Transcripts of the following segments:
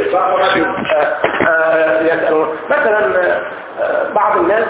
يسألون مثلا آه، بعض الناس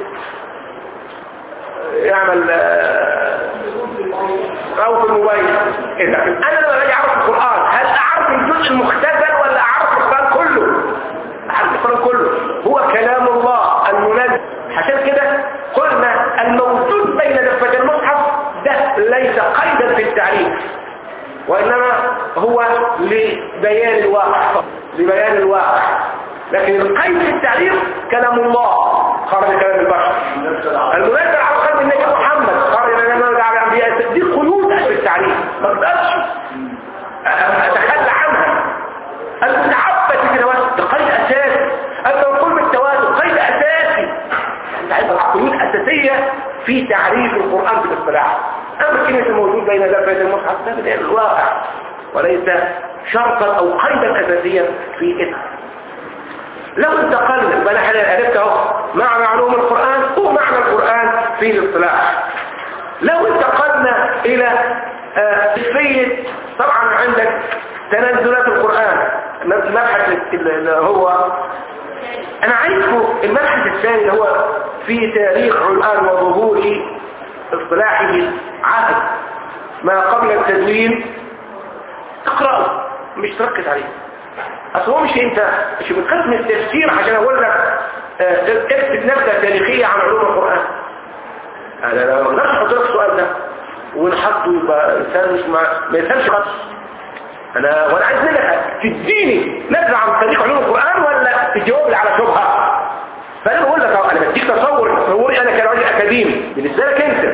يعمل آه، او في الموبايل اذا انا لما باجي اعرف القران هل اعرف الجزء المختزل ولا اعرف القران كله اعرف القران كله هو كلام الله المنزل عشان كده قلنا الموجود بين دفتي المصحف ده ليس قيدا في التعريف وإنما هو لبيان الواقع لبيان الواقع لكن القيد في التعريف كلام الله خرج كلام البشر المنزل على قلب النبي محمد خرج كلام على الانبياء دي قيود في التعريف ما تقدرش اتخلى عنها المتعبد في الوقت ده قيد اساسي المنقول بالتوازن قيد اساسي عايز قيود اساسيه في تعريف القران بالاصطلاح اما كلمه الموجود بين دفعه المصحف ده بدايه الواقع وليس شرطا او قيدا اساسيا في اسم لو انتقلنا يبقى انا عرفت اهو معنى علوم القرآن هو معنى القرآن في الاصطلاح لو انتقلنا الى كيفية طبعا عندك تنزلات القرآن المبحث اللي هو انا عايزكم المبحث الثاني اللي هو في تاريخ القرآن وظهور اصطلاحه عهد ما قبل التدوين اقرأه مش تركز عليه اصل هو مش انت مش بتقسم التفسير عشان اقول لك اه اكتب نبذه تاريخيه عن علوم القران انا لو ما اقدرش احط لك السؤال ده ونحطه يبقى انسان مش ما, ما يفهمش خالص انا وانا عايز منك تديني نبذه عن تاريخ علوم القران ولا تجاوب لي على شبهه فانا بقول لك انا بديك تصور تصوري انا كراجل اكاديمي بالنسبه لك انت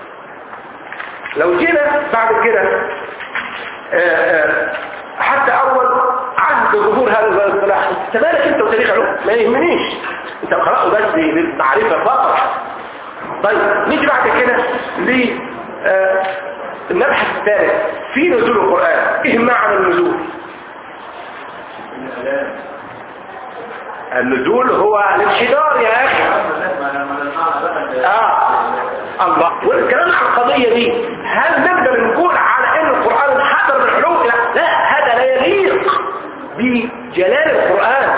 لو جينا بعد كده اه اه حتى اول عهد ظهور هذا الاصطلاح انت مالك انت وتاريخ علوم ما يهمنيش انت قرأه بس للمعرفة فقط طيب نيجي بعد كده للمبحث الثالث في نزول القرآن ايه معنى النزول النزول هو الانحدار يا اخي اه الله والكلام عن القضية دي هل نقدر نقول على ان القرآن انحدر من العلوم لا لا هذا لا يليق بجلال القرآن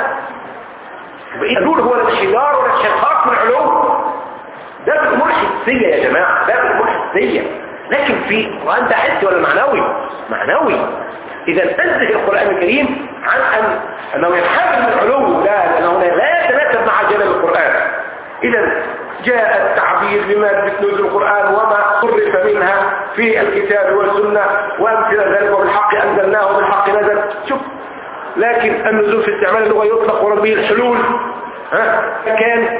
النور هو الانحدار والانشقاق من العلوم ده في الامور الحسية يا جماعة ده في الامور الحسية لكن في القرآن ده حسي ولا معنوي معنوي اذا نزه القرآن الكريم عن ان انه ينحدر من العلوم لا لانه لا يتناسب مع جلال القرآن اذا جاء التعبير بمادة نزول القرآن وما صرف منها في الكتاب والسنة وامثلة ذلك وبالحق أنزلناه وبالحق نزل شوف لكن النزول في استعمال اللغة يطلق ورد به الحلول ها كان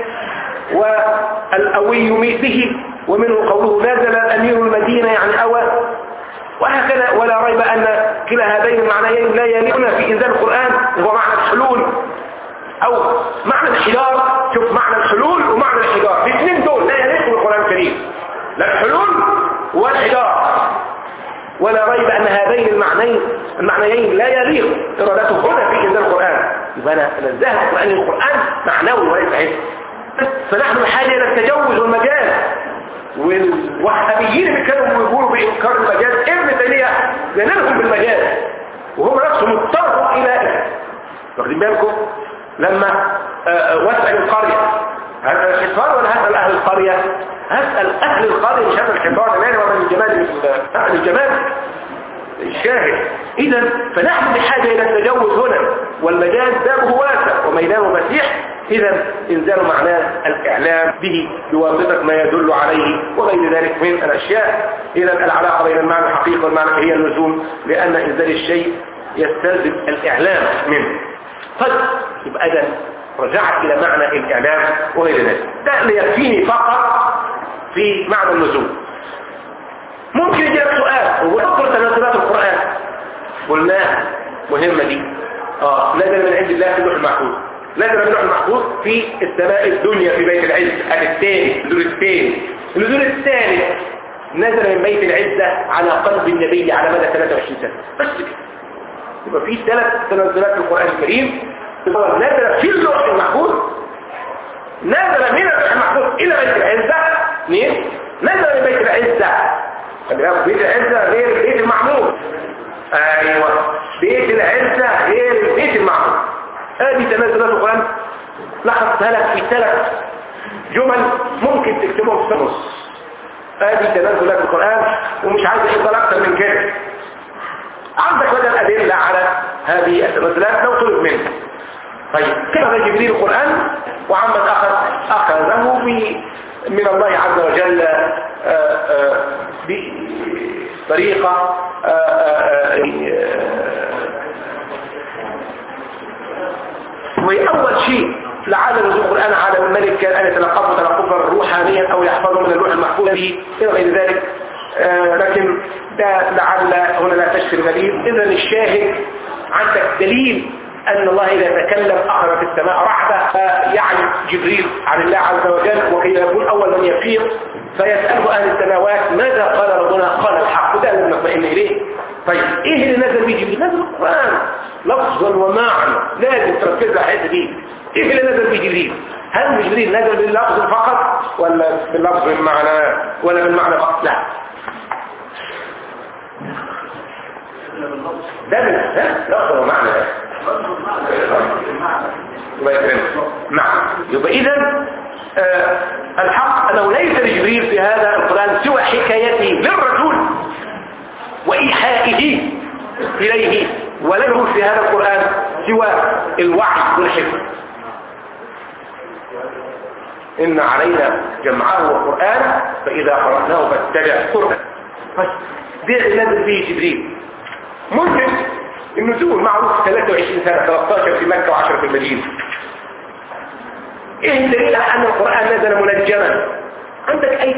والأوي به ومنه قوله نزل أمير المدينة يعني أوى وهكذا ولا ريب أن كلا هذين المعنيين لا يليقون في إنزال القرآن هو معنى الحلول او معنى الحجار شوف معنى الحلول ومعنى الحجار الاثنين دول لا يليقوا بالقران الكريم لا الحلول والحجار ولا ريب ان هذين المعنيين المعنيين لا يليق ارادته هنا في انزال القران يبقى انا نزهت القران القران معنوي وليس علم فنحن بحاجه الى التجوز والمجاز والوهابيين اللي كانوا بيقولوا بانكار المجاز ابن تيميه جننهم بالمجاز وهم نفسهم اضطروا الى واخدين بالكم لما واسأل القرية هسأل الحصار ولا هسأل أهل القرية هسأل أهل القرية مش هسأل الحصار لأن ومن الجمال أهل الجمال الشاهد إذا فنحن بحاجة إلى التجوز هنا والمجال بابه واسع وميدانه مسيح إذا إنزال معناه الإعلام به بواسطة ما يدل عليه وغير ذلك من الأشياء إذا العلاقة بين المعنى الحقيقي والمعنى هي اللزوم لأن إنزال الشيء يستلزم الإعلام منه طيب يبقى ده رجعت إلى معنى الإعلام وغير ذلك ده اللي يكفيني فقط في معنى النزول ممكن يجي لك سؤال وذكر تنزلات القرآن قلناها مهمة دي اه نزل من عند الله في اللوح المحفوظ نزل من اللوح المحفوظ في السماء الدنيا في بيت العز الثاني النزول الثاني النزول الثالث نزل من بيت العزة على قلب النبي على مدى 23 سنة بس كده يبقى في ثلاث تنزلات في القرآن الكريم نزل في اللوح المحفوظ نزل من اللوح المحفوظ إلى بيت العزة اثنين نزل من بيت العزة بيت العزة غير البيت المعمول ايوه بيت العزة غير البيت المعمول ادي تنازلات القرآن لخصتها لك في ثلاث جمل ممكن تكتبهم في نص ادي تنازلات القرآن ومش عايز اقدر اكتر من كده عندك بدل ادلة على هذه التنازلات لو طلب منك طيب كيف جبريل القرآن وعمد اخذ اخذه من الله عز وجل آآ آآ بطريقة آآ وأول شيء لعل نزول القرآن على الملك كان أن يتلقفه تلقفا روحانيا أو يحفظه من اللوح المحفوظ به إلى غير ذلك لكن ده لعل هنا لا تشفي المدين إذا الشاهد عندك دليل أن الله إذا تكلم أخذ في السماء رعبة يعني جبريل عن الله عز وجل وكي يكون أول من يفيق فيسأله أهل السماوات ماذا قال ربنا قال الحق وده لم نطمئن إليه طيب إيه اللي نزل به جبريل نزل القرآن لفظا ومعنى لازم تركز على الحته دي إيه اللي نزل به جبريل هل جبريل نزل باللفظ فقط ولا باللفظ بالمعنى ولا بالمعنى فقط لا ده من لفظ ومعنى الله يكرمك نعم يبقى اذا آه الحق انه ليس لجبريل في هذا القران سوى حكايته للرسول وايحائه اليه وله في هذا القران سوى الوعي والحفظ ان علينا جمعه وقران فاذا قراناه فاتبع قرانه بس ده نزل فيه جبريل ممكن النزول معروف 23 سنة 13 في مكة و10 في المدينة ايه الدليل على ان القرآن نزل منجما عندك اية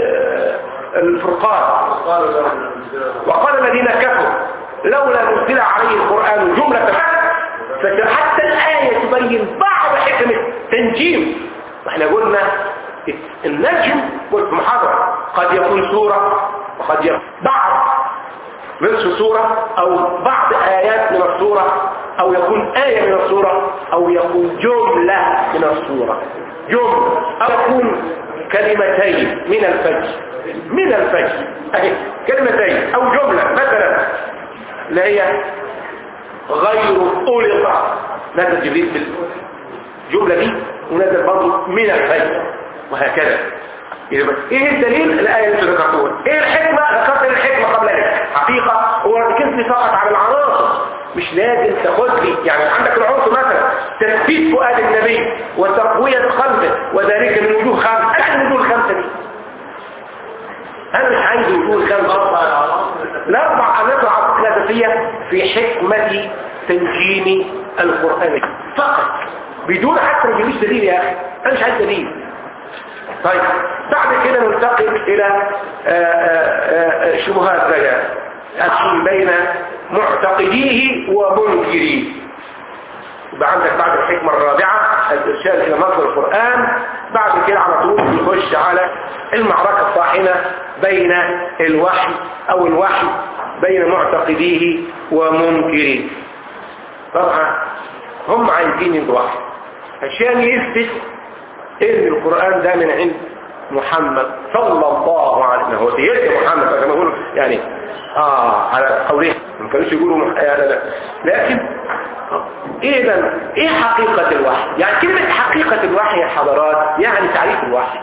الفرقان وقال الذين كفروا لولا نزل عليه القرآن جملة حتى الآية تبين بعض حكم التنجيم واحنا قلنا النجم قلت محاضرة قد يكون سورة وقد يكون بعض نصف سورة او بعض ايات من السورة او يكون آية من السورة او يكون جملة من السورة جملة او يكون كلمتين من الفجر من الفجر اهي كلمتين او جملة مثلا اللي هي غير أولقة نزل جبريل في الجملة دي ونزل برضه من الفجر وهكذا ايه الدليل الايه اللي ذكرتوها ايه الحكمه ذكرت الحكمه قبل ذلك حقيقه هو ركزت فقط على العناصر مش لازم تاخد لي يعني عندك العنصر مثلا تثبيت فؤاد النبي وتقويه قلبه وذلك من وجوه خمسه ايه الوجوه الخمسه دي انا مش عايز وجوه خمسه الاربع الاربع الاساسيه في حكمه تنجيم القران فقط بدون حتى ما تجيبش دليل يا اخي انا مش عايز دليل طيب بعد كده ننتقل الى شبهات بقى الشيء بين معتقديه ومنكريه يبقى عندك بعد الحكمة الرابعة الإرشاد إلى مصدر القرآن بعد كده على طول نخش على المعركة الطاحنة بين الوحي أو الوحي بين معتقديه ومنكريه طبعا هم عايزين الوحي عشان يثبت ان القرآن ده من عند محمد صلى الله عليه وسلم هو سيدنا محمد كما يقولوا يعني اه على قوله ما كانوش يقولوا مح... يعني لا. لكن اذا ايه حقيقة الوحي يعني كلمة حقيقة الوحي يا حضرات يعني تعريف الوحي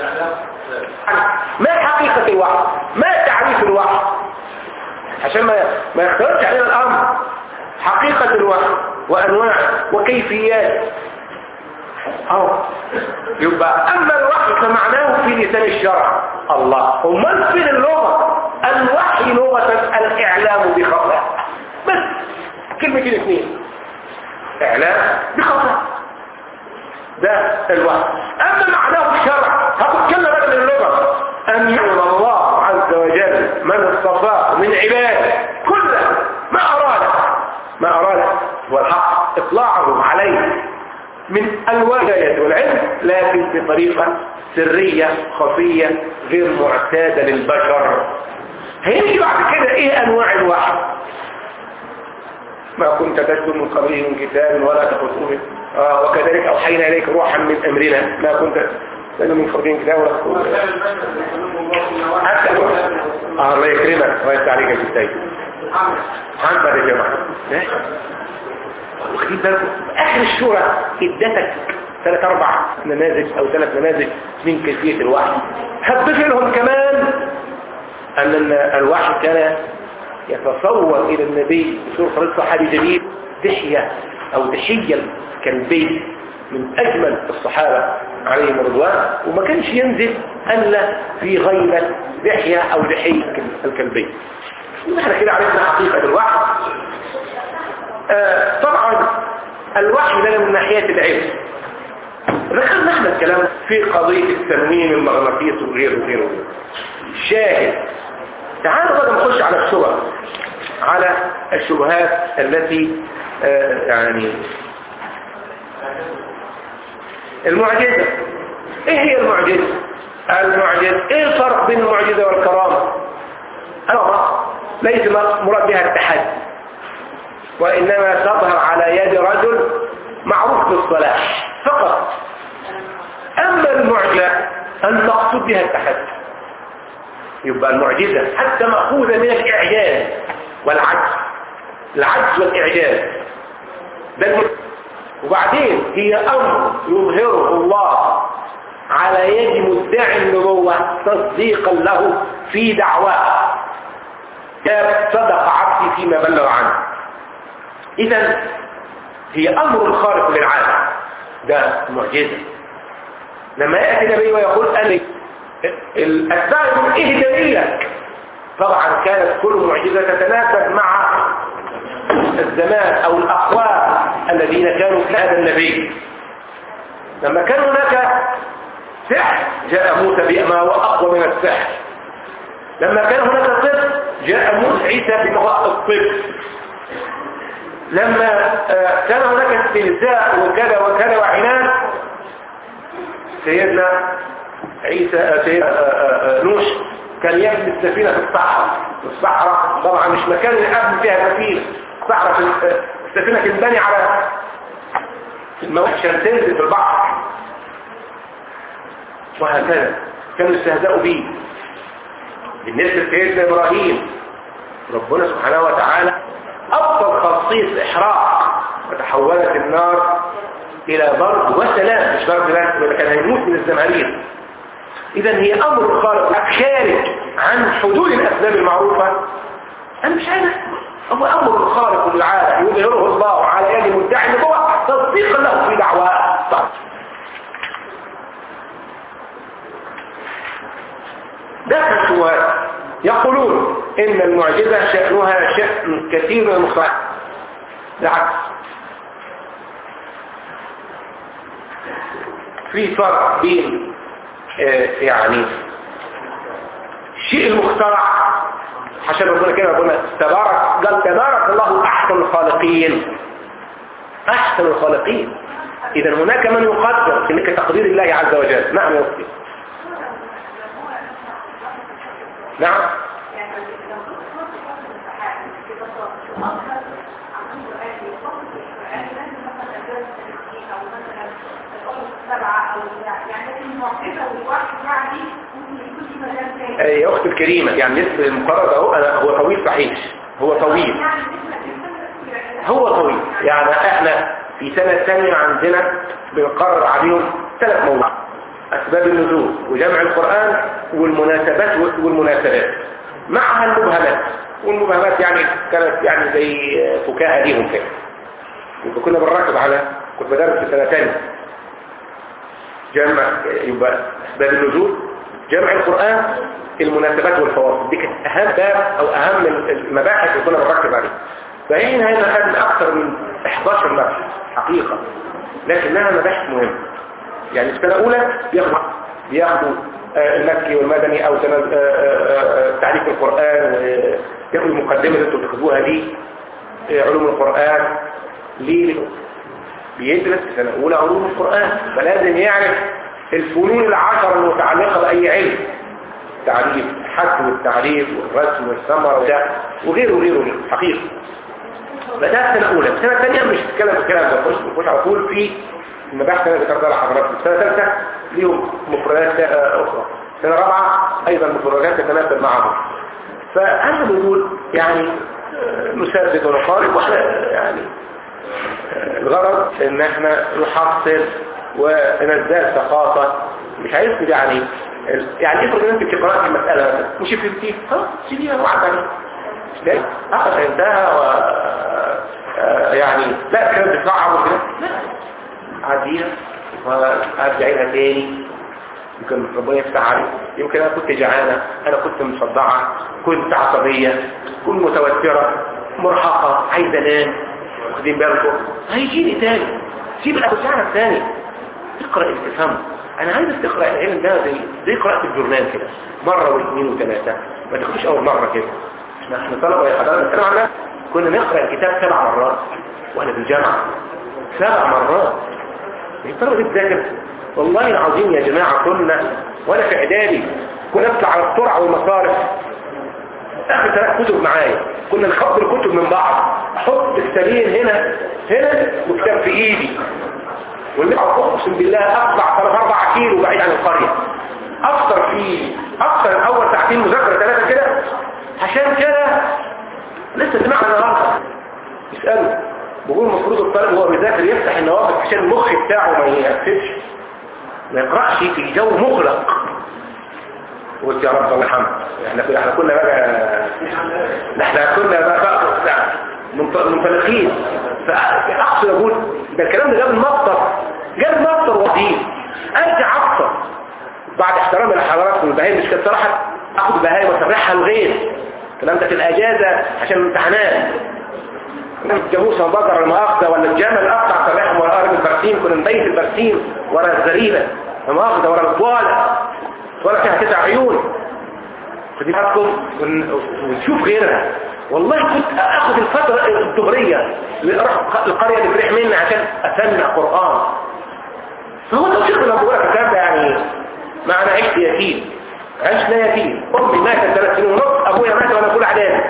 ما حقيقة الوحي ما تعريف الوحي عشان ما ما يختلطش علينا الامر حقيقة الوحي وانواعه وكيفيات أو يبقى أما الوحي فمعناه في لسان الشرع الله ومن في اللغة الوحي لغة الإعلام بخطأ بس كلمتين اثنين إعلام بخطأ ده الوحي أما معناه الشرع هقول كلمة بقى من اللغة أن يعلم الله عز وجل من اصطفاه من عباده كله ما أراد ما أراد هو الحق إطلاعه عليه من الولاية والعلم لكن بطريقة سرية خفية غير معتادة للبشر هيجي بعد كده ايه انواع الوحي ما كنت تتلو من قبله من كتاب ولا تخطوه آه وكذلك اوحينا اليك روحا من امرنا ما كنت تتلو من قبله من كتاب ولا تخطوه حتى آه الله يكرمك ويفتح عليك الكتاب محمد يا جماعه واخدين بالكم اخر الشورى ادتك ثلاث اربع نماذج او ثلاث نماذج من كيفيه الوحي هتضيف لهم كمان ان الوحي كان يتصور الى النبي بصوره خليل صحابي جليل دحيه او دحيه الكلبي من اجمل الصحابه عليهم الرضوان وما كانش ينزل الا في غيبه دحيه او دحيه الكلبي احنا كده عرفنا حقيقه الوحي آه طبعا الوحي ده من ناحيه العلم ذكرنا احنا الكلام في قضية التنويم المغناطيسي وغيره وغيره شاهد تعالوا بقى نخش على الصور على الشبهات التي آه يعني المعجزة ايه هي المعجزة المعجزة ايه الفرق بين المعجزة والكرامة الكرامة ليس مراد بها التحدي وإنما تظهر على يد رجل معروف بالصلاح فقط أما المعجزة المقصود بها التحدي يبقى المعجزة حتى مأخوذة من الإعجاز والعجز العجز والإعجاز ده وبعدين هي أمر يظهره الله على يد مدعي النبوة تصديقا له في دعواه صدق عبدي فيما بلغ عنه إذا هي أمر خارق للعالم ده معجزة لما يأتي النبي ويقول أنا الأتباع يقول إيه دليلك طبعا كانت كل معجزة تتناسب مع الزمان أو الأقوام الذين كانوا في هذا النبي لما كان هناك سحر جاء موسى بما هو أقوى من السحر لما كان هناك طب جاء موسى عيسى بما هو الطب لما كان هناك استهزاء وكذا وكذا وعناد سيدنا عيسى سيدنا نوح كان يبني السفينة في الصحراء الصحراء طبعا مش مكان يبني فيها سفينة الصحراء السفينة تنبني على الموت عشان تنزل في البحر وهكذا كانوا يستهزئوا به بالنسبة لسيدنا إبراهيم ربنا سبحانه وتعالى أفضل خاصية إحراق وتحولت النار إلى برد وسلام مش برد بس كان هيموت من الزمهرير إذا هي أمر خارق خارج عن حدود الأسباب المعروفة أنا مش عارف هو أمر خارق للعالم يظهره الله على يد مدعي النبوة تصديقا له في دعواه طيب ده السؤال يقولون إن المعجزة شأنها شأن كثير من المخطئات بالعكس في فرق بين آه يعني الشيء المخترع عشان ربنا كده ربنا تبارك قال تبارك الله أحسن الخالقين أحسن الخالقين إذا هناك من يقدر إنك تقدير الله عز وجل نعم يا أختي نعم يا اختي الكريمة يعني نسبة المقرر اهو انا هو طويل صحيح هو طويل هو طويل يعني احنا في سنة ثانية عندنا بنقرر عليهم ثلاث موضوعات اسباب النزول وجمع القرآن والمناسبات والمناسبات معها المبهمات والمبهمات يعني كانت يعني زي فكاهة ليهم كده يبقى كنا بنركز على كنت بدرس في سنة ثانية جمع يبقى اسباب النزول جمع القرآن المناسبات والفواصل دي كانت اهم باب او اهم المباحث اللي كنا بنركز عليها فهنا هنا خدنا اكثر من 11 مبحث حقيقة لكنها مباحث مهمة يعني السنة الاولى بياخدوا بياخدوا المكي والمدني او تعريف القرآن وياخدوا المقدمة اللي انتوا بتاخدوها دي علوم القرآن ليه بيدرس في سنة اولى علوم القرآن فلازم يعرف الفنون العشرة المتعلقة بأي علم تعريف الحد والتعريف والرسم والثمرة وغيره وغيره وغيره حقيقة بدأت السنة الأولى السنة الثانية مش بتتكلم في الكلام ده مش بتخش على طول في المباحث اللي ذكرتها لحضراتكم السنة الثالثة ليهم مفردات أخرى السنة الرابعة أيضا مفردات تتناسب معهم فأنا بقول يعني نسدد ونقارب واحنا يعني الغرض ان احنا نحصل ونزداد ثقافة مش عايز يعني يعني افرض ان انت في قراءة المسألة مثلا مش فهمتيه خلاص سيبيها وعد عليه ازاي؟ اخذ انتهى و آه، يعني لا كانت بتصعب وكده لا عديها وارجع لها تاني يمكن ربنا يفتح عليك يمكن انا كنت جعانه انا كنت مصدعه كنت عصبيه كنت متوتره مرهقه عايزه انام واخدين بالكم هيجيني تاني سيب الأبوسعنا الثاني اقرأ اللي تفهمه انا عايزك تقرأ العلم ده زي زي قراءة الجورنال كده مرة واثنين وثلاثة ما تاخدش اول مرة كده احنا احنا طلبة يا حضرتك نتكلم عنها كنا نقرأ الكتاب سبع مرات واحنا في الجامعة سبع مرات الطلبة دي بتذاكر والله العظيم يا جماعة كنا وانا في اعدادي كنا نطلع على الطرع والمصارف اخر ثلاث كتب معايا كنا نخبر الكتب من بعض احط السبيل هنا هنا وكتاب في ايدي واللي اقسم بالله اطلع ثلاث اربع كيلو بعيد عن القرية افطر في اكثر اول ساعتين مذاكرة ثلاثة كده عشان كده لسه سمعنا النهارده يسألوا بقول المفروض الطالب وهو بيذاكر يفتح النوافذ عشان المخ بتاعه ما يقفلش ما يقرأش في جو مغلق قلت يا رب الله الحمد احنا كنا احنا كنا بقى احنا كنا بقى منطلقين فاقصد اقول ده الكلام ده جاب المطر جاب المطر وضيق ارجع افطر بعد احترام الحضارات والبهايم مش كانت صراحه اخد البهايم واسرحها لغير الكلام ده في الاجازه عشان الامتحانات الجاموسه بقر المؤاخذه ولا الجمل اقطع سرحهم ورا قارب البرسيم كنا نبيت البرسيم ورا الزريبه المؤاخذه ورا الطواله ولا فيها تسع عيون خدي بالكم ونشوف غيرها والله كنت اخذ الفترة الدغرية اروح القرية اللي بريح مني عشان اسمع قرآن فهو توفيق من ابوك الكلام ده يعني ما انا عشت يتيم عشنا يتيم امي ماتت ثلاث سنين ونص ابويا مات وانا اقول اعدادي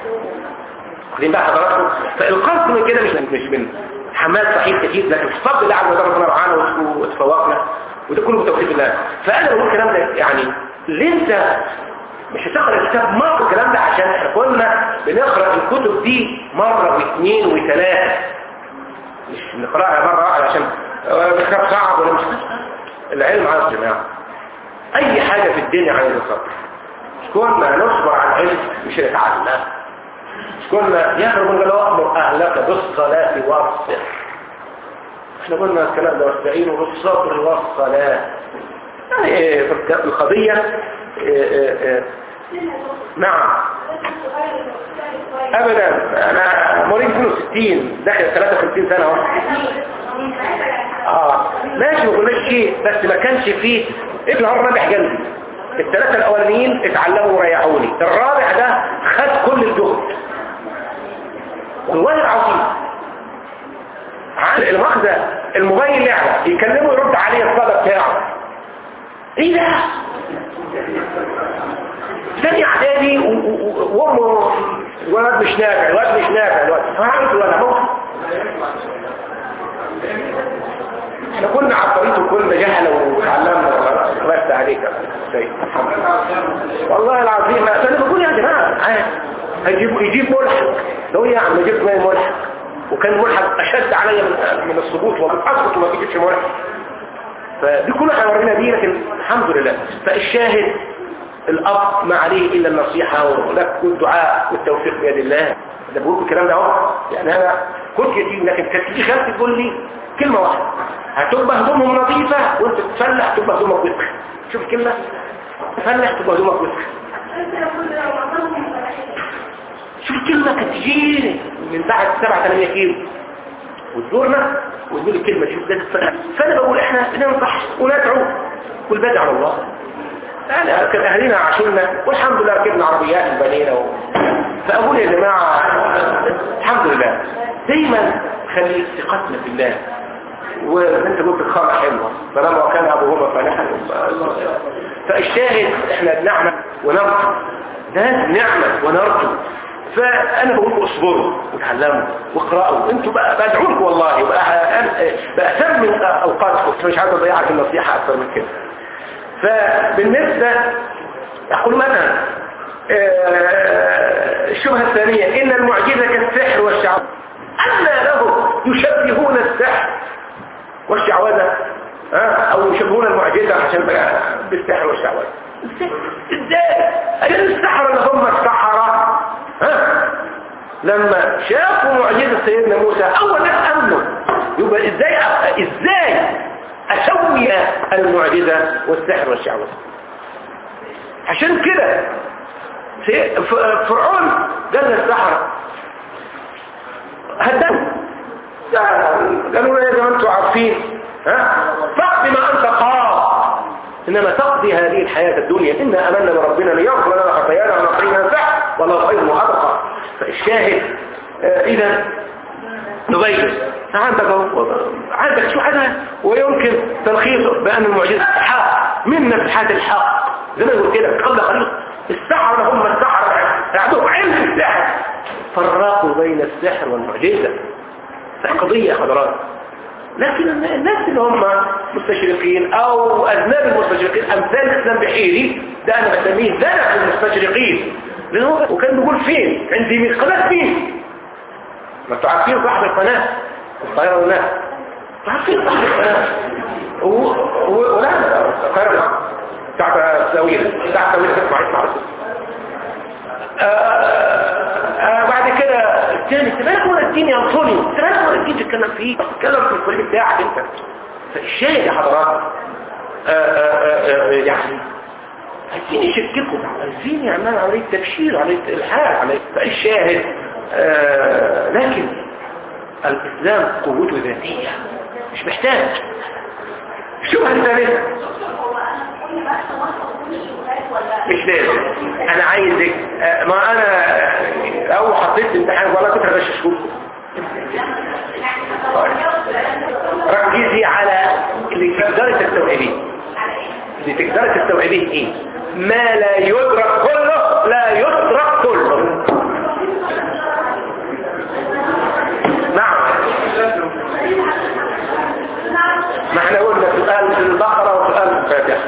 واخدين بقى حضراتكم فالقصد من كده مش مش من حماس صحيح كتير لكن الصبر ده على ربنا معانا وتفوقنا وده كله بتوفيق الله فانا بقول الكلام ده يعني ليه انت مش هتقرا الكتاب مرة الكلام ده عشان احنا كنا بنقرا الكتب دي مرة واثنين وثلاثة مش نقراها مرة واحدة عشان الكتاب صعب ولا مش العلم على الجماعة اي حاجة في الدنيا عايزة صبر مش كنا نصبر على العلم مش نتعلم مش كنا يا رب قال وامر اهلك بالصلاة والصبر احنا قلنا الكلام ده واستعينوا بالصبر والصلاة يعني القضية نعم ابدا انا مريض 62 داخل 53 سنة اهو اه ماشي ما قلناش شيء بس ما كانش فيه ابن هو رابح جنبي الثلاثة الاولانيين اتعلموا وريحوني الرابع ده خد كل الجهد والله العظيم المؤاخذة الموبايل لعبة يكلمه يرد عليه الصدى بتاعه ايه ده ثاني اعدادي وامه الولد مش نافع الولد مش نافع الولد فهمت ولا موت احنا كنا عبقريته كنا جهلة وتعلمنا بس عليك والله العظيم انا بقول يا جماعه هيجيب يجيب ملحق لو يا عم جبت مين ملحق وكان ملحق اشد عليا من من السقوط ومن اسقط وما تجيبش ملحق فدي كلها حوارنا دي لكن الحمد لله فالشاهد الاب ما عليه الا النصيحه ولك الدعاء والتوفيق بيد الله ده بقول الكلام ده اهو يعني انا كنت يتيم لكن كانت تيجي خالتي تقول لي كلمه واحده هتبقى هدومهم نظيفه وانت تفلح تبقى هدومك وسخ شوف الكلمه تفلح تبقى هدومك وسخ شوف الكلمة كانت تجيني من بعد 7 8 كيلو وتزورنا وتقول الكلمة شوف ده الفرق فأنا بقول احنا ننصح وندعو والبدع على الله أنا كان أهلنا عاشونا والحمد لله ركبنا عربيات وبنينا و... فأقول يا جماعة الحمد لله دايما خلي ثقتنا في الله وانت قلت الخامة حلوة طالما كان أبوهما فنحن فالشاهد احنا بنعمل ونرجو ده نعمة ونرجو فانا بقول اصبروا وتعلموا واقرأوا انتوا بقى بدعونكم والله بقى بأسم من اوقاتكم مش عايز اضيعك النصيحة اكثر من كده فبالنسبة اقول مثلا الشبهة الثانية ان المعجزة كالسحر والشعب أن لهم يشبهون السحر والشعوذة أو يشبهون المعجزة عشان بقى بالسحر والشعوذة ازاي أجل السحرة اللي هم السحرة ها لما شافوا معجزة سيدنا موسى أول ناس أمنوا يبقى ازاي ازاي أسوي المعجزة والسحر والشعوذة عشان كده فرعون قال للسحرة هدوا قالوا له يا جماعة انتوا عارفين ها فاقض ما انت قاض انما تقضي هذه الحياة الدنيا إنا امنا بربنا ليغفر لنا خطايانا ونقينا الفحم والله خير وابقى فالشاهد آه اذا نبين عندك عندك شو حاجة ويمكن تلخيصه بأن المعجزة حق من نفحات الحق زي ما يقول كده قبل قليل السحر هم السحر عندهم علم السحر فرقوا بين السحر والمعجزة قضية حضرات لكن الناس اللي هم مستشرقين او اذناب المستشرقين امثال الاسلام بحيري ده انا بسميه زنق المستشرقين لانه وكان بيقول فين عندي قناه مين ما انتوا عارفين صاحب القناه القاهره ولا عارفين صاحب القناه ولا القاهره بتاعت التاويل بتاعت التاويل تسمع اسمع بعد كده الثاني تبالك ولا الدين ينصني تبالك ولا الدين تتكلم فيه تتكلم في الفريق بتاعك انت فالشاهد يا حضرات يعني عايزين يشككوا عايزين يعملوا عملية تبشير عملية إلحاد عملية فالشاهد لكن الإسلام قوته ذاتية مش محتاج شو هنتعمل مش لازم انا عايزك ما انا او حطيت امتحان ولا كنت هغششكم ركزي على اللي تقدري تستوعبيه اللي تقدري تستوعبيه ايه ما لا يدرك كله لا يترك كله نعم ما احنا قلنا سؤال في البقرة وسؤال في الفاتحة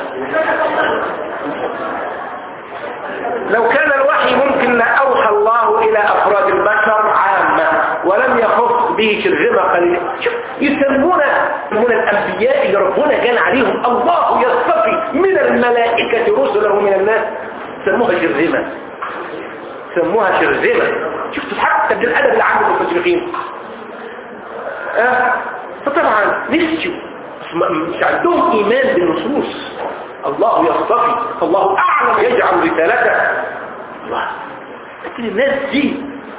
لو كان الوحي ممكن لأوحى الله إلى أفراد البشر عامة ولم يخص به شرذمة قليلة شوف يسمون يسمون الأنبياء اللي ربنا كان عليهم الله يصطفي من الملائكة رسله من الناس سموها شرذمة سموها شرذمة شفتوا حتى بالأدب اللي عند المستشرقين آه فطبعا نسيوا مش عندهم إيمان بالنصوص الله يصطفي الله أعلم يجعل رسالته الله لكن الناس دي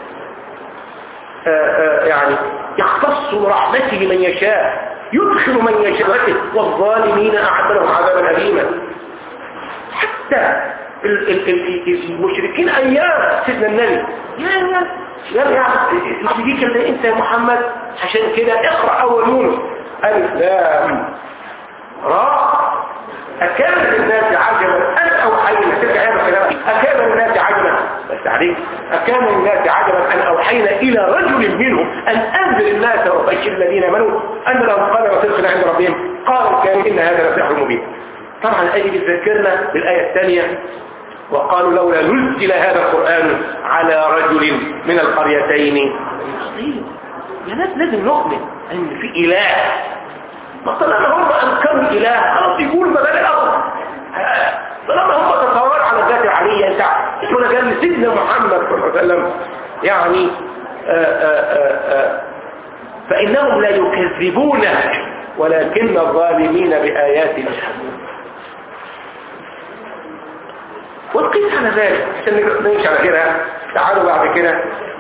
آآ آآ يعني يختص برحمته من يشاء يدخل من يشاء والظالمين أعد لهم عذابا أليما حتى المشركين أيام سيدنا النبي يا يا يا يا يجيك اللي انت يا محمد عشان كده اقرأ أول يونس ألف لام راء أكان للناس عجبا أن أوحينا تلك هذا كلام أكان للناس عجبا بس عليك أكان للناس عجبا أن أوحينا إلى رجل منهم أن أنزل الناس وبشر الذين آمنوا أن لهم قدر صدق عند ربهم قالوا كانوا إن هذا لسحر مبين طبعا الآية دي بتذكرنا بالآية الثانية وقالوا لولا نزل هذا القرآن على رجل من القريتين يا ناس لازم نؤمن أن في إله ما طالما هم أنكروا الإله خلاص يقولوا ما بال الأرض طالما هم تصوروا على الذات العلية انت يقول قال سيدنا محمد صلى الله عليه وسلم يعني آآ آآ آآ فإنهم لا يكذبونك ولكن الظالمين بآيات يجحدون والقيس على ذلك عشان نمشي على كده تعالوا بعد كده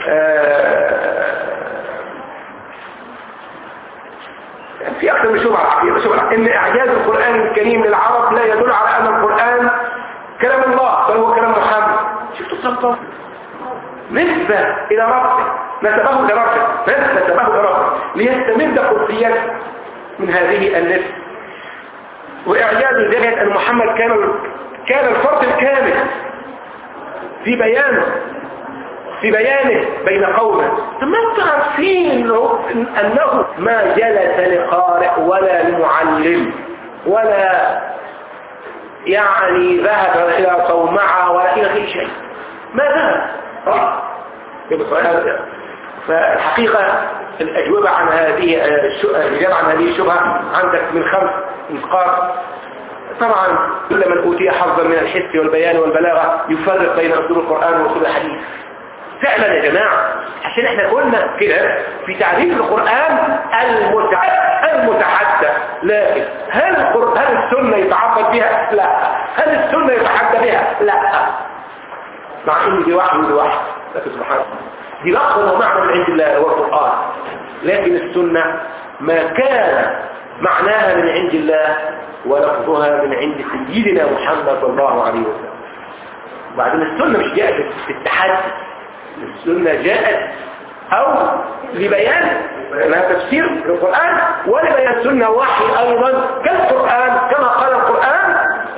في أكثر من شبهة عقيدة شبهة إن إعجاز القرآن الكريم للعرب لا يدل على أن القرآن كلام الله بل هو كلام محمد شفتوا الصفة نسبة إلى ربه نسبه لربه بس نسبه لربه ليستمد قدسيته من هذه النسبة وإعجاز ذلك أن محمد كان كان الفرق الكامل في بيانه في بيانه بين قومه ثم انتم عارفين انه ما جلس لقارئ ولا لمعلم ولا يعني ذهب الى صومعة ولا الى اي شيء ما ذهب فالحقيقة الأجوبة عن هذه الإجابة عن هذه الشبهة عندك من خمس نقاط طبعا كل من أوتي حظا من الحس والبيان والبلاغة يفرق بين أصول القرآن وأصول الحديث فعلا يا جماعة عشان احنا قلنا كده في تعريف القرآن المتحدث لكن هل هل السنة يتعبد بها؟ لا هل السنة يتحدى بها؟ لا مع ان دي وحي ودي وحي لكن سبحان الله دي لفظ ومعنى من عند الله هو القرآن لكن السنة ما كان معناها من عند الله ولفظها من عند سيدنا محمد صلى الله عليه وسلم وبعدين السنة مش جاءت في التحدي السنة جاءت أو لبيان لها تفسير للقرآن ولبيان السنة وحي أيضا كالقرآن كما قال القرآن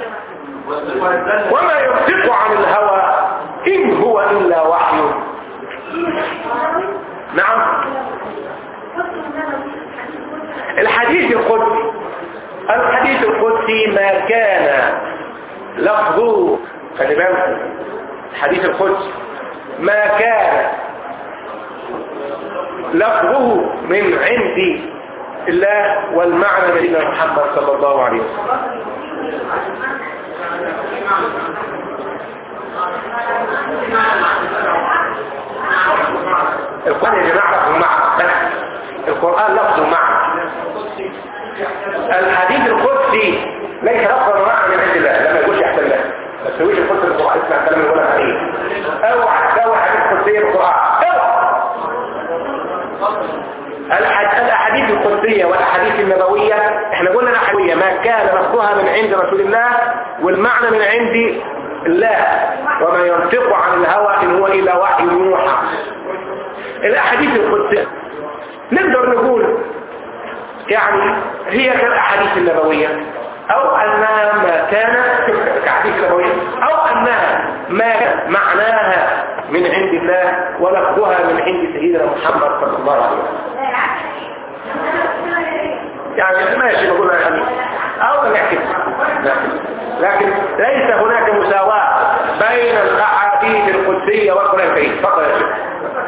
وما ينطق عن الهوى إن هو إلا وحي نعم الحديث القدسي الحديث القدسي ما كان لفظه خلي بالك الحديث القدسي ما كان لفظه من عند الله والمعنى من سيدنا محمد صلى الله عليه وسلم القرآن يا جماعة لفظه معنى بس القرآن لفظه معنى الحديث القدسي ليس لفظا ومعنى من عند الله لما يقولش احسن الله ما تسويش القدس بالقرآن اسمع الكلام اللي بقولها عليه اوعى تسوي حديث قدسية بالقرآن الاحاديث القدسية والاحاديث النبوية احنا قلنا الاحاديث ما كان لفظها من عند رسول الله والمعنى من عند الله وما ينطق عن الهوى ان هو الا وحي يوحى الاحاديث القدسية نقدر نقول يعني هي كالاحاديث النبوية او انها ما كان كاحاديث نبوية او انها ما معناها من عند الله ولفظها من عند سيدنا محمد صلى الله عليه وسلم يعني ماشي نقول يعني او نعكس لكن ليس هناك مساواة بين الاحاديث القدسية والقرآن الكريم فقط يا شيخ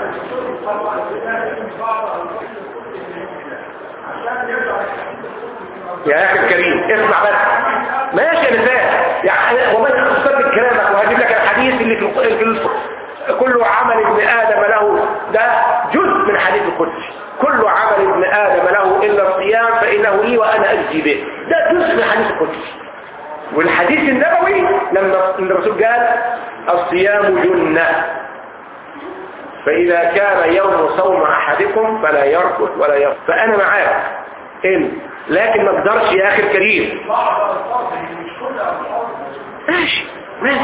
يا اخي الكريم اسمع بس ماشي انا فاهم يعني والله اختصرت كلامك وهجيب لك الحديث اللي في الف... كل عمل ابن ادم له ده جزء من حديث القدس كل عمل ابن ادم له الا الصيام فانه لي وانا اجزي به ده جزء من حديث القدس والحديث النبوي لما الرسول قال الصيام جنة فإذا كان يوم صوم أحدكم فلا يركض ولا يركض فأنا معاك إن لكن ما اقدرش يا أخي الكريم ماشي ماشي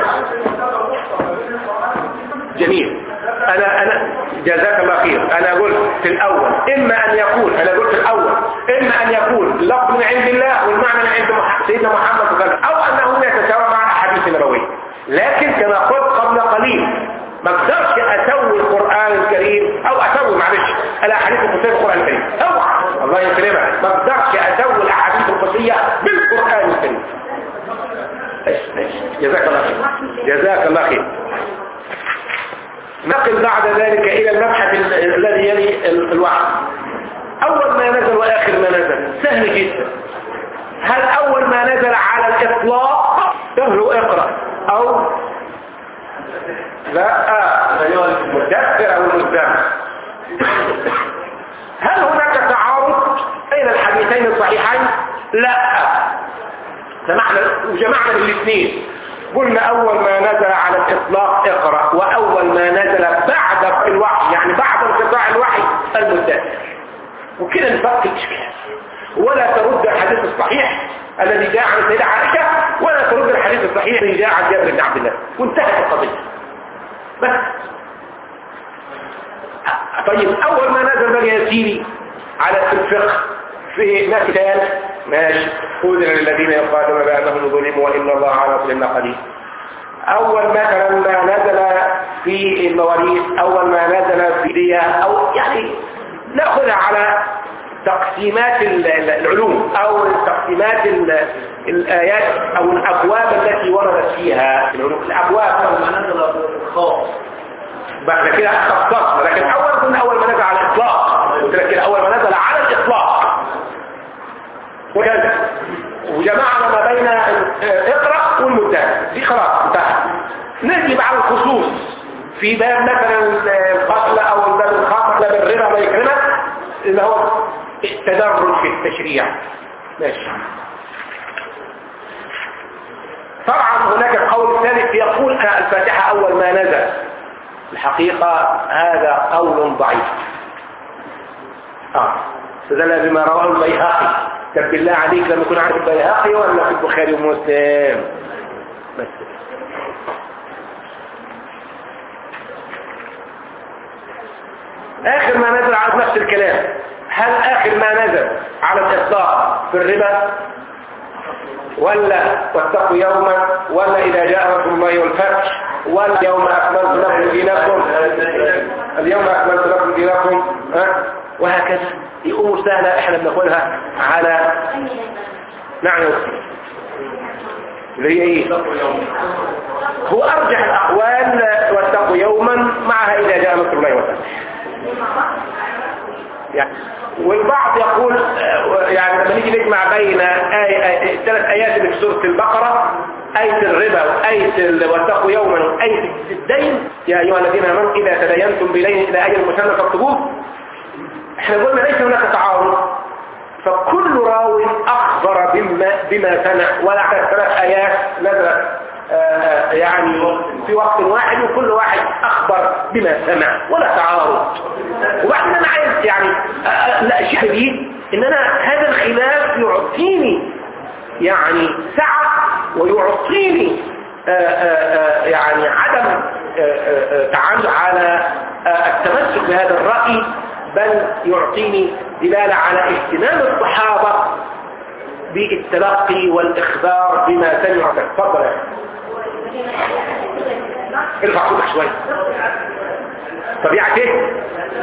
جميل أنا أنا جزاك الله خير أنا قلت في الأول إما أن يكون أنا قلت في الأول إما أن يكون لفظ من عند الله والمعنى من عند محمد سيدنا محمد صلى الله عليه وسلم أو أنه يتساوى مع الأحاديث النبوية لكن كما قلت قبل قليل ما اقدرش اسوي القرآن الكريم او اسوي معلش الاحاديث القدسية بالقرآن الكريم اوعى الله يكرمك ما اقدرش اسوي الاحاديث القدسية بالقرآن الكريم جزاك الله خير جزاك الله خير نقل بعد ذلك الى المبحث الذي يلي الوحي اول ما نزل واخر ما نزل سهل جدا هل اول ما نزل على الاطلاق سهل اقرأ او لا المدثر او المدثر هل هناك تعارض بين الحديثين الصحيحين لا سمعنا وجمعنا الاثنين قلنا اول ما نزل على الاطلاق اقرا واول ما نزل بعد الوحي يعني بعد انقطاع الوحي المدثر وكده نفك الاشكال ولا ترد الحديث الصحيح الذي جاء عن سيدة عائشة ولا ترد الحديث الصحيح الذي جاء عن جابر بن عبد الله وانتهت القضية بس طيب اول ما نزل بقى يا سيدي على الفقه في ما كتاب ماشي خذنا للذين يقاتلون بأنهم ظلموا وإن الله على كل قدير أول مثلا ما نزل في المواريث أول ما نزل في دية أو يعني نأخذها على تقسيمات العلوم أو تقسيمات الآيات أو الأبواب التي وردت فيها العلوم الأبواب أول ما نزل الخاص بعد كده خصصنا لكن أول كنا أول ما نزل على الإطلاق قلت لك كده اول ما نزل على الاطلاق وكذا وجمعنا ما بين اقرا والمبتدا دي خلاص انتهى نجي على الخصوص في باب مثلا القتل او باب الخطر باب الربا ما يكرمك اللي هو التدرج في التشريع ماشي طبعا هناك القول الثالث يقول أنا الفاتحة أول ما نزل الحقيقة هذا قول ضعيف آه استدل بما رواه البيهقي طب بالله عليك لما يكون عارف البيهقي ولا في البخاري ومسلم بس آخر ما نزل على نفس الكلام هل آخر ما نزل على الإطلاق في الربا ولا واتقوا يوما ولا إذا جاء رسول الله والفتح ولا يوم أكملت لكم دينكم اليوم أكملت لكم دينكم ها وهكذا يقوموا سهلة احنا بنقولها على نعم اللي هي ايه هو ارجح الاقوال واتقوا يوما معها اذا جاء نصر الله والفتح يعني والبعض يقول يعني لما نيجي نجمع بين آية الثلاث آيات اللي في سورة البقرة آية الربا وآية واتقوا يوما وآية الدين يا أيها الذين آمنوا إذا تدينتم بدين إلى أجل مسمى فاكتبوه احنا قلنا ليس هناك تعارض فكل راو أخبر بما, بما سمع ولا على ثلاث آيات نزلت يعني في وقت واحد وكل واحد أخبر بما سمع ولا تعارض وبعدين أنا عايز يعني لا الشيء دي إن أنا هذا الخلاف يعطيني يعني سعة ويعطيني يعني عدم تعامل على التمسك بهذا الرأي بل يعطيني دلالة على اهتمام الصحابة بالتلقي والإخبار بما سمعوا تفضل ارفع صوتك شوية طبيعة ايه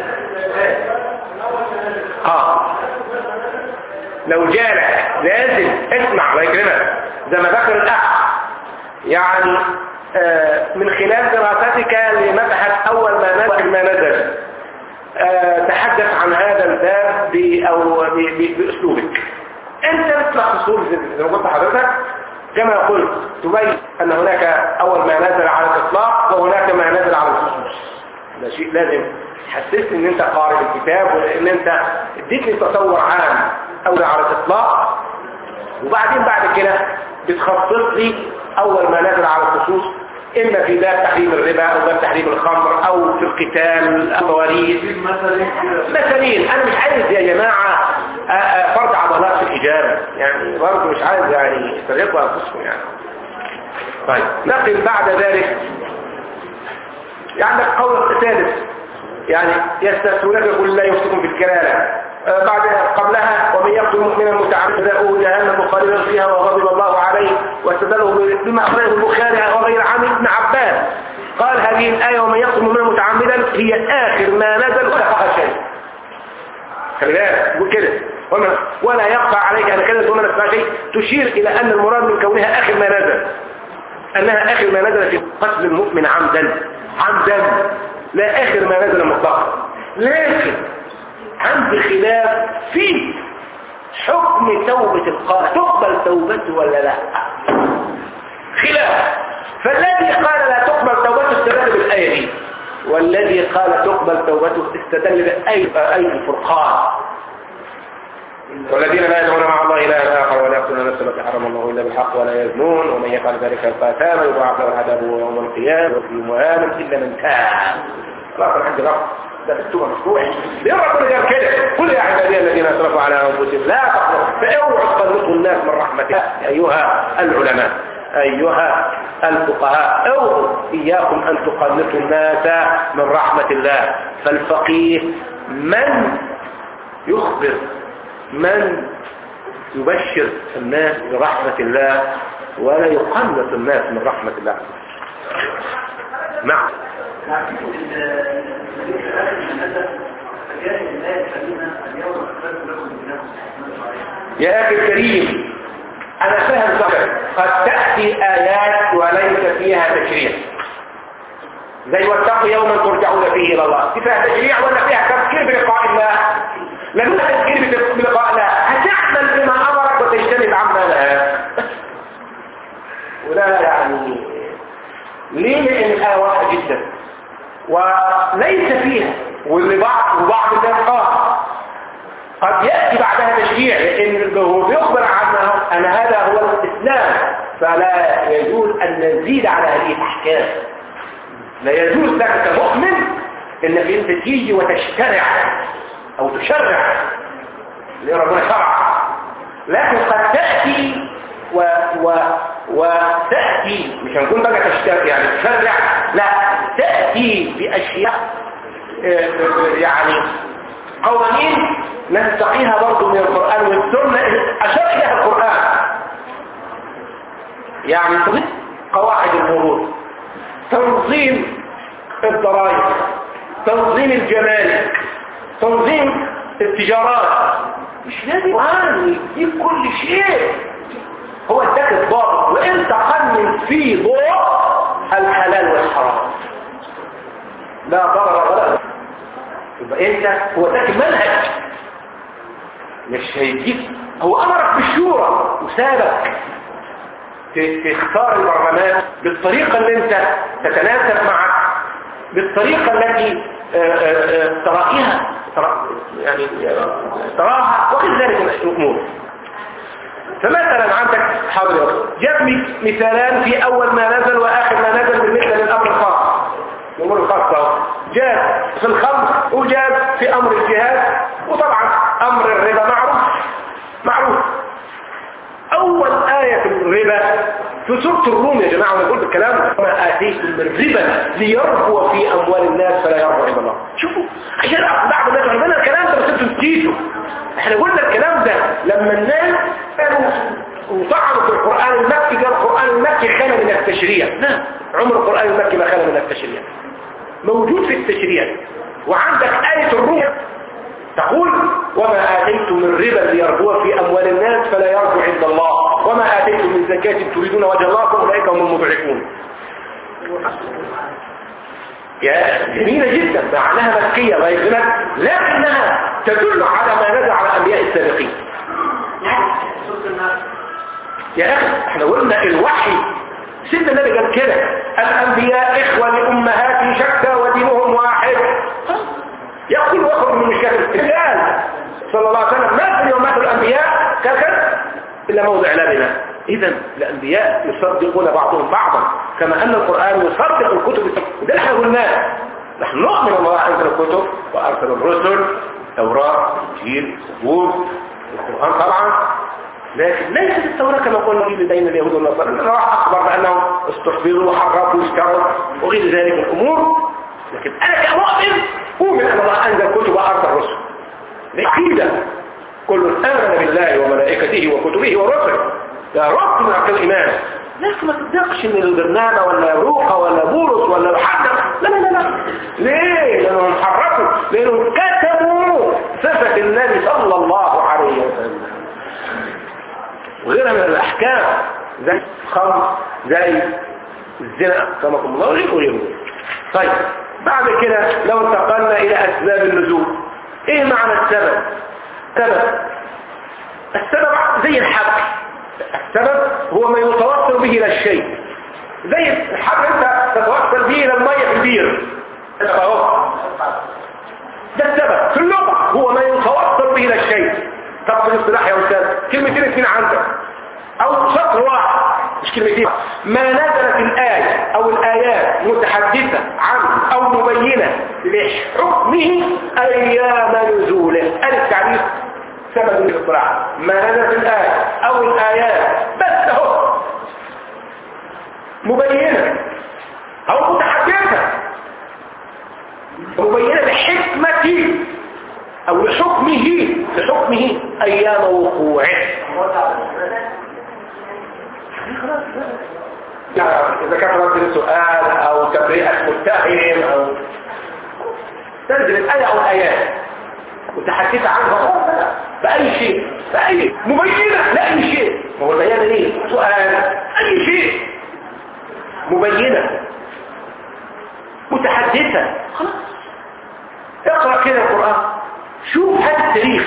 اه لو جالك لازم اسمع الله يكرمك زي ما ذكر الاخ يعني آه من خلال دراستك لمبحث اول ما نزل ما نزل آه تحدث عن هذا الباب او باسلوبك انت بتطلع فصول زي ما قلت حضرتك كما قلت تبين ان هناك اول ما نزل على الاطلاق وهناك ما نزل على الخصوص ده شيء لازم تحسسني ان انت قارئ الكتاب وان انت اديتني تصور عام اول على الاطلاق وبعدين بعد كده بتخصص لي اول ما نزل على الخصوص اما في باب تحريم الربا او باب تحريم الخمر او في القتال المواريث مثلين انا مش عايز يا جماعه فرض عضلات في الاجابه يعني برضه مش عايز يعني يستغلوا انفسهم يعني طيب نقل بعد ذلك يعني قول ثالث يعني يستفتونك يقول لا يفتكم في الكلالة آه بعد قبلها ومن يقتل مؤمنا متعمدا جهنم خالدا فيها وغضب الله عليه واستدله بما اخرجه البخاري وغير عن ابن عباس قال هذه الآية ومن يقتل مؤمنا متعمدا هي آخر ما نزل ولا فيها شيء خلي بالك قول كده ولا يخفى عليك أن كلمة ومن فيها شيء تشير إلى أن المراد من كونها آخر ما نزل أنها آخر ما نزل في قتل المؤمن عمدا عمدا لا آخر ما نزل مطلقا لكن عندي خلاف في حكم توبة القاتل تقبل توبته ولا لا خلاف فالذي قال لا تقبل توبته استدل بالآية دي والذي قال تقبل توبته استدل بآية أي الفرقان والذين لا يدعون مع الله إلها آخر ولا يقتلون النفس التي حرم الله إلا بالحق ولا يزنون ومن يفعل ذلك يلقى أثاما يضاعف له العذاب يوم القيامة وفي مهانا إلا من تاب خلاص أنا عندي رفض ده بالتوبة مشروع ليه ربنا قال كده قل يا عبادي الذين أسرفوا على أنفسهم لا تقنطوا فاوعوا تقنطوا الناس من رحمة الله أيها العلماء أيها الفقهاء أو إياكم أن تقنطوا الناس من رحمة الله فالفقيه من يخبر من يبشر الناس برحمة الله ولا يقنط الناس من رحمة الله نعم يا أخي الكريم أنا فاهم صحيح قد تأتي آيات وليس فيها تشريع زي واتقوا يوما ترجعون فيه الى الله دي فيها تشريع ولا فيها تفكير بلقاء الله لما تفكير بلقاء الله هتعمل بما امرك وتجتنب عما نهاك ولا يعني ليه لان الايه واضحه جدا وليس فيها واللي بعض وبعض الناس قال قد يأتي بعدها تشريع لأن هو بيخبر عن أن هذا هو الإسلام فلا يجوز أن نزيد على هذه الأحكام لا يجوز لك كمؤمن انك انت تيجي وتشترع او تشرع لربنا شرع لكن قد تأتي و و وتأتي مش هنقول بقى تشترع يعني تشرع لا تأتي بأشياء يعني قوانين نستقيها برضو من القرآن والسنة أشار إليها القرآن يعني قواعد المرور تنظيم الضرائب تنظيم الجمارك تنظيم التجارات مش لازم قرآن يجيب كل شيء هو اداك الضابط وانت قنن في ضوء الحلال والحرام لا ضرر ولا يبقى انت هو اداك المنهج مش هيجيب هو امرك بالشورى وسابك تختار البرلمان بالطريقة اللي انت تتناسب معك بالطريقة التي ترائيها يعني تراها وغير ذلك من الأمور فمثلا عندك حاضر جاب مثالان في أول ما نزل وآخر ما نزل بالنسبة للأمر الخاص الأمور الخاصة جاب في الخمر وجاب في أمر الجهاد وطبعا أمر الربا معروف معروف أول آية في الربا في سورة الروم يا جماعة ونقول بالكلام ما آتيكم من ربا ليربو في أموال الناس فلا يربو عند الله شوفوا عشان بعض الناس عندنا الكلام ده بس انتوا نسيتوا احنا قلنا الكلام ده لما الناس كانوا وطعنوا في القرآن المكي قال القرآن المكي خانة من التشريع لا عمر القرآن المكي ما خانة من التشريع موجود في التشريع وعندك آية الروم تقول وما آتيتم من ربا ليربو في أموال الناس فلا يربو عند الله وما آتيتم من زكاة تريدون وجه الله فأولئك هم المضعفون يا جميلة جدا معناها مكية غير ذلك لكنها تدل على ما نزل على الأنبياء السابقين يا أخي احنا قلنا الوحي سيدنا النبي قال كده الأنبياء إخوة لأمهات شتى ودينهم واحد يقول واخر من مشكلة الرجال صلى الله عليه وسلم ما في يومات الأنبياء كذا إلا موضع لا بنا إذا الأنبياء يصدقون بعضهم بعضا كما أن القرآن يصدق الكتب وده احنا قلناه نحن نؤمن الله أنزل الكتب وأرسل الرسل توراة إنجيل زبور القرآن طبعا لكن ليست التوراة كما قلنا في بين اليهود والنصارى الله أخبر بأنهم استحفظوا وحرفوا واشتروا وغير ذلك من الأمور لكن أنا كمؤمن أؤمن أن الله أنزل كتب وأرسل الرسل عقيدة كل آمن بالله وملائكته وكتبه ورسله ده رب من عقل الإيمان لكن ما تصدقش ان البرنامة ولا روحة ولا بورس ولا حاجة لا لا لا لا ليه لانهم حرفوا لانهم كتبوا صفة النبي صلى الله عليه وسلم وغيرها من الاحكام زي الخمر زي الزنا كما قلنا الله وغيره وغيره طيب بعد كده لو انتقلنا الى اسباب النزول ايه معنى السبب سبب السبب زي الحبل السبب هو ما يتوصل به الى الشيء زي الحبل انت تتوصل به الى الميه في البير ده السبب في اللغه هو ما يتوصل به الى الشيء طب في الاصطلاح يا استاذ كلمتين اثنين عندك او سطر واحد مش كلمتين ما نزلت الآية او الآيات متحدثة عن او مبينة لحكمه ايام نزوله التعريف سبب الاصطلاح ما نزلت الآية او الآيات بس اهو مبينة او متحدثة مبينة لحكمة او لحكمه لحكمه ايام وقوعه يعني اذا كان رد سؤال او تبرئة متهم او تنزل الايه او الايات وتحدث عنها بأي شيء بأي مبينة لأي شيء ما هو البيان ايه سؤال أي شيء مبينة متحدثة خلاص اقرأ كده القرآن شوف هذا التاريخ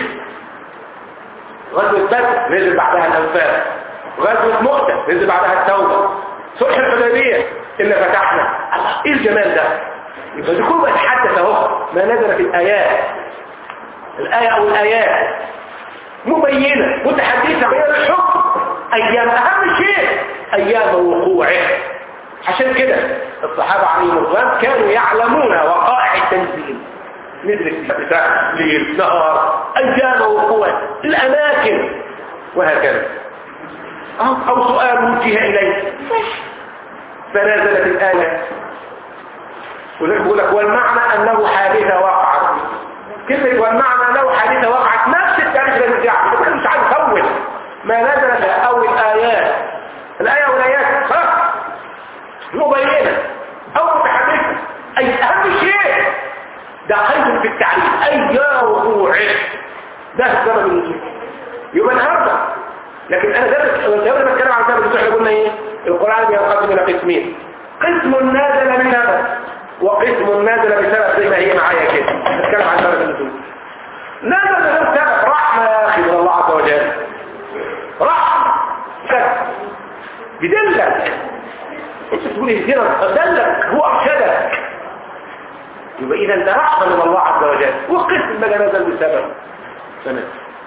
غزوة بدر نزل بعدها الأنفال غزوة مؤتة نزل بعدها التوبة صلح الحديبية إلا فتحنا الله إيه الجمال ده يبقى دي كله بيتحدث اهو ما نزل في الآيات الآية أو الآيات مبينة متحدثة بين الحكم أيام أهم شيء أيام وقوعه عشان كده الصحابة عليهم الرضوان كانوا يعلمون وقائع التنزيل ندرك بتاع ليل نهار أيام وقوة الأماكن وهكذا أو, أو سؤال وجه إليه فنزلت الآية يقول لك والمعنى أنه حادثة وقعت كلمة والمعنى أنه حادثة وقعت نفس التاريخ الذي يعرف مش عايز أول ما نزلت أو الآيات الآية والآيات خلاص مبينة أو متحدثة أي أهم شيء ده قيد في التعليم أي وقوعه ده سبب النزول يبقى النهارده لكن أنا درس قبل ما أتكلم عن سبب النزول احنا قلنا إيه القرآن ينقسم إلى قسمين قسم نازل من سبب وقسم نازل بسبب زي ما هي معايا كده نتكلم عن سبب النزول نازل من سبب رحمة يا أخي من الله عز وجل رحمة سبب بدلك انت تقول اهدنا دلك هو ارشدك يبقى اذا ده رحمه من الله عز وجل وقسم ما نزل بسبب سنة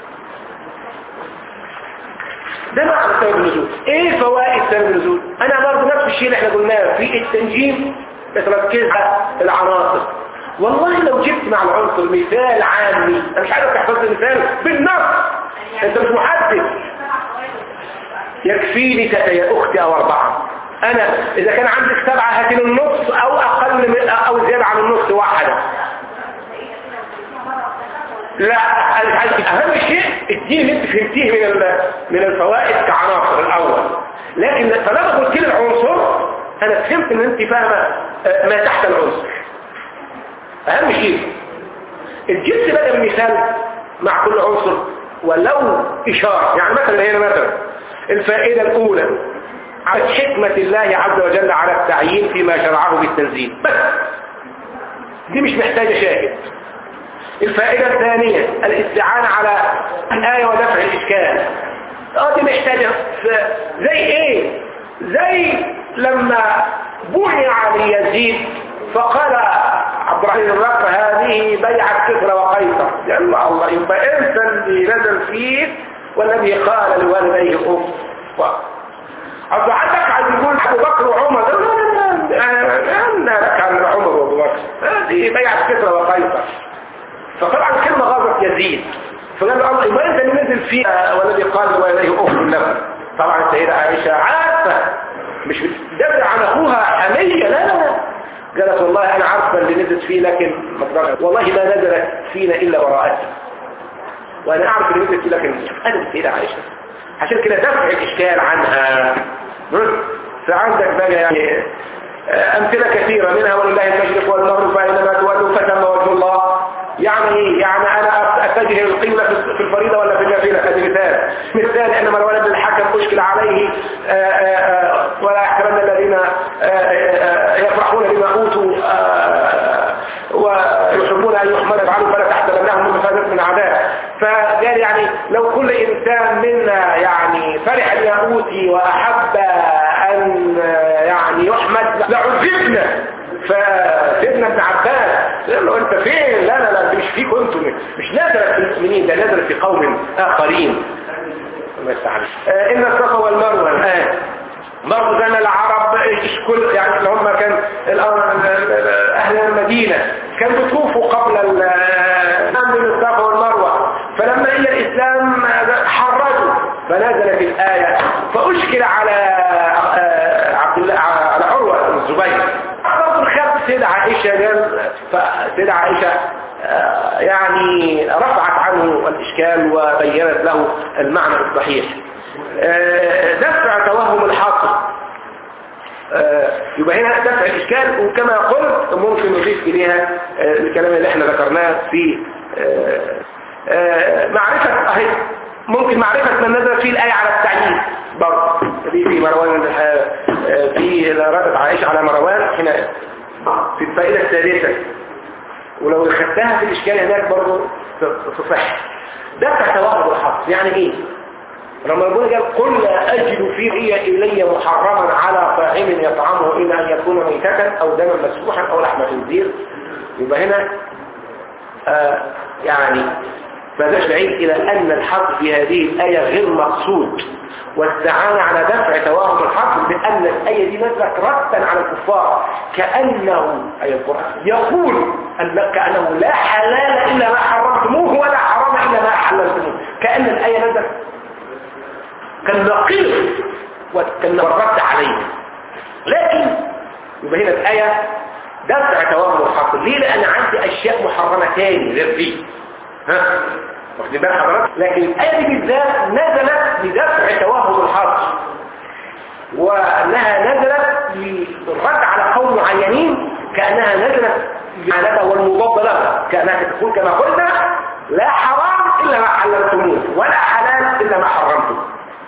ده معنى سبب النزول ايه فوائد سبب النزول انا برضه نفس الشيء اللي احنا قلناه في التنجيم بتركز على العناصر والله لو جبت مع العنصر مثال عامي انا مش عايزك تحفظ المثال بالنص انت مش محدد يكفيني يا اختي او اربعه انا اذا كان عندك سبعة هاتين النص او اقل من او زيادة عن النص واحدة لا اهم شيء الدين اللي انت فهمتيه من من الفوائد كعناصر الاول لكن فلما قلت لي العنصر انا فهمت ان انت فاهمه ما تحت العنصر اهم شيء الجبت بقى المثال مع كل عنصر ولو اشاره يعني مثلا هنا مثلا الفائده الاولى على حكمة الله عز وجل على التعيين فيما شرعه بالتنزيل بس دي مش محتاجة شاهد الفائدة الثانية الاستعانة على الآية ودفع الإشكال اه دي محتاجة زي ايه زي لما بني ليزيد فقال عبد الرحمن الرق هذه بيعة كفر وقيصر يا الله الله يبقى انت اللي نزل فيه والذي قال لوالديه اف أصل عندك عايز يقول أبو بكر وعمر أنا لك عن عمر وأبو بكر هذه بيعة كسرى وقيصر فطبعا الكلمة غضت يزيد فقال الله ما أنت اللي نزل فيه والذي قال وإليه أخر له طبعا السيدة عائشة عارفة مش بتدافع عن أخوها حمية لا لا لا قالت والله أنا عارفة اللي نزلت فيه لكن والله ما نزلت فينا إلا براءتي وأنا أعرف اللي نزلت فيه لكن أنا السيدة عائشة عشان كده دفع الإشكال عنها فعندك بقى يعني أمثلة كثيرة منها ولله المشرق والمغرب فإنما تولوا فتم وجه الله يعني ايه؟ يعني أنا أتجه القيمة في الفريضة ولا في النافلة هذا مثال مثال إنما الولد الحكم أشكل عليه آآ آآ ولا يحترم الذين يفرحون بما أوتوا ويحبون أن يحمد يفعلوا فلا تحسبنهم من مفازة من عذاب فقال يعني لو كل إنسان منا يعني فرح بما أوتي وأحب أن يعني يحمد لعذبنا فسيدنا ابن عباس قال له انت فين لا لا لا مش فيكم انتم مش نازل في المؤمنين ده نازل في قوم اخرين الله يستعان آه ان الصفا والمروه الان برضه زي العرب كل يعني اللي هم كان اهل المدينه كانوا بيطوفوا قبل من الصفا والمروه فلما الى الاسلام حرجوا فنزلت الايه فاشكل على عبد الله على عروه الزبير سيدة عائشة سيدة عائشة يعني رفعت عنه الإشكال وبينت له المعنى الصحيح دفع توهم الحاصل يبقى هنا دفع الإشكال وكما قلت ممكن نضيف إليها الكلام اللي احنا ذكرناه في معرفة أهي ممكن معرفة من نزل فيه الآية على التعيين برضه دي في مروان في ردت عائشة على مروان هنا في الفائدة الثالثة ولو خدتها في الإشكال هناك برضه تصح ده تتوهب الحظ يعني ايه لما ربنا قال قل لا أجد في هي إلي محرما على طاعم يطعمه إلا أن يكون ميتة أو دما مسفوحا أو لحم خنزير يبقى هنا آه يعني فهذا بعيد إلى أن الحق في هذه الآية غير مقصود واستعان على دفع توهم الحق بأن الآية دي نزلت ردا على الكفار كأنه أي القرآن يقول أن كأنه لا حلال إلا ما حرمتموه ولا حرام إلا ما حللتموه كأن الآية نزلت كالنقيض وكان الرد عليه لكن يبقى هنا الآية دفع توهم الحق ليه لأن عندي أشياء محرمة تاني غير دي ها واخدين بال حضرتك لكن الآية دي بالذات نزلت لدفع توهم الحق وأنها نزلت للرد على قوم معينين كأنها نزلت لعنتها والمضاد لها كأنها تقول كما قلنا لا حرام إلا ما حللتموه ولا حلال إلا ما حرمتم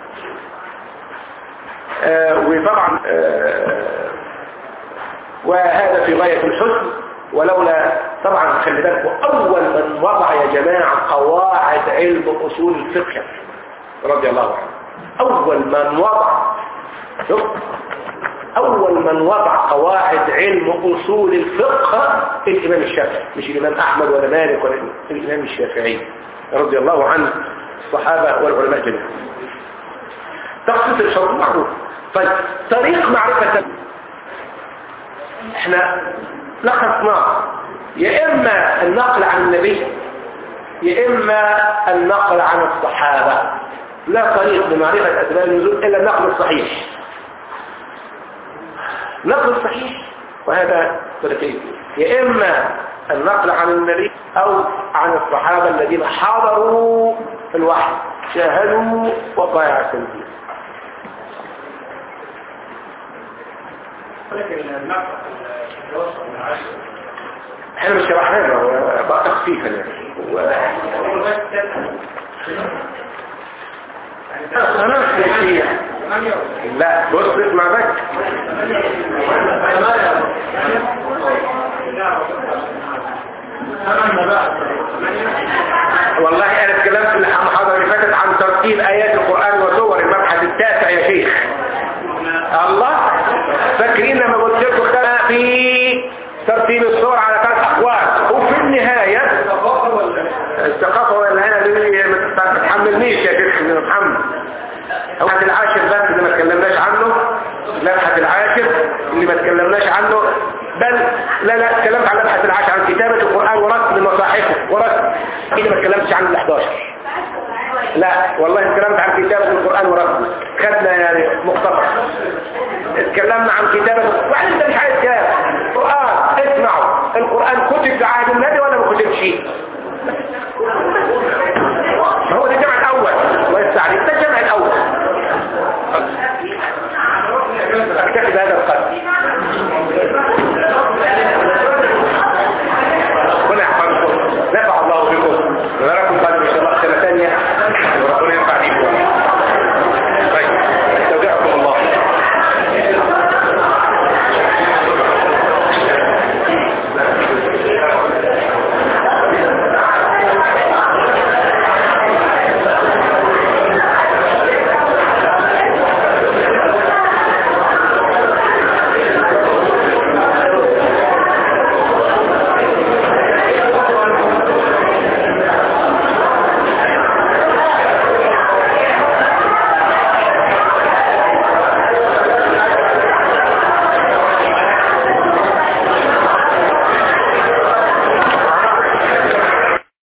آه وطبعا آه وهذا في غاية الحسن ولولا طبعا خلي بالكم أول من وضع يا جماعة قواعد علم أصول الفقه رضي الله عنه أول من وضع شوف أول من وضع قواعد علم أصول الفقه الإمام الشافعي مش الإمام أحمد ولا مالك ولا الإمام الشافعي رضي الله عنه الصحابة والعلماء جميعا تخصيص الشرط معروف طيب طريق معرفة احنا لخصناه يا إما النقل عن النبي يا إما النقل عن الصحابة لا طريق لمعرفة أسباب النزول إلا النقل الصحيح نقل الصحيح وهذا طريقين يا إما النقل عن النبي أو عن الصحابة الذين حضروا الوحي شاهدوا وقايع التنزيل احنا مش شرحناه بقى تخفيفا يعني خلاص يا شيخ لا بص اسمع بك والله انا اتكلمت في المحاضره اللي فاتت عن ترتيب ايات القران وصور المبحث التاسع يا شيخ الله فاكرين لما قلت لكم ده في ترتيب الصور على ثلاث اقوال وفي النهايه الثقافه ولا هنا دي ما تتحملنيش يا شيخ محمد لمحة العاشر بس اللي ما اتكلمناش عنه لمحة العاشر اللي ما اتكلمناش عنه بل لا لا اتكلمت عن لمحة العاشر عن كتابة القرآن ورسم مصاحفه ورسم اللي ما اتكلمتش عن ال 11 لا والله اتكلمت عن كتابة القرآن ورسمه خدنا يعني مختصر اتكلمنا عن كتابة وعلى انت مش عايز كلام قرآن اسمعوا القرآن كتب في عهد النبي ولا ما كتبش